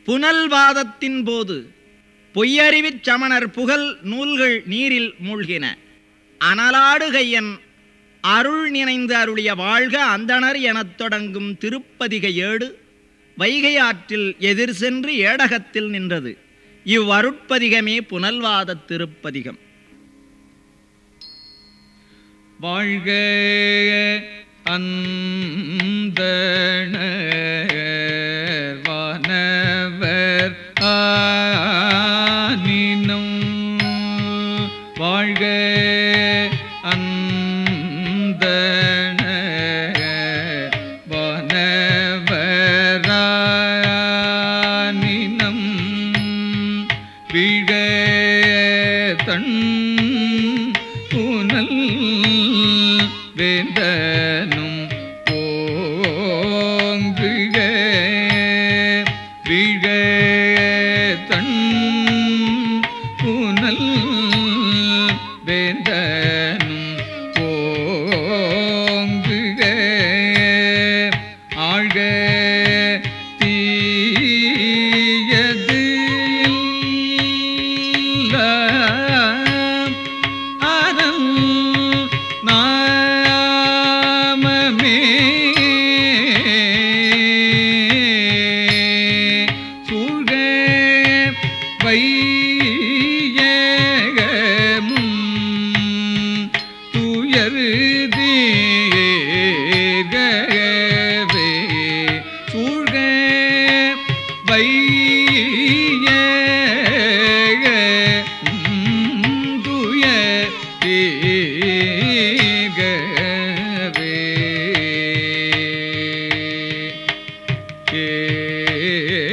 புனல்வாதத்தின் போது பொய்யறிவிச் சமணர் புகழ் நூல்கள் நீரில் மூழ்கின அனலாடுகையன் அருள் நினைந்து அருளிய வாழ்க அந்தணர் எனத் தொடங்கும் திருப்பதிக ஏடு வைகை ஆற்றில் எதிர் சென்று ஏடகத்தில் நின்றது இவ்வருட்பதிகமே புனல்வாதத் திருப்பதிகம் வாழ்க அந்தணர் வானவர் ஆனினும் வாழ்க அந்தணர் வானவர் ஆனினும் வீழ தன் புனல் வேந்தனும் ஓங்குக வீழ தன் புனல் வேந்தனும் ஓங்குக ஆழ்க தீயது எல்லாம் அறம் நாமமே சூழ்க வையகமும் துயருதீர்கவே சூழ்க வையகமும் துயர்தீர்கவே ஏ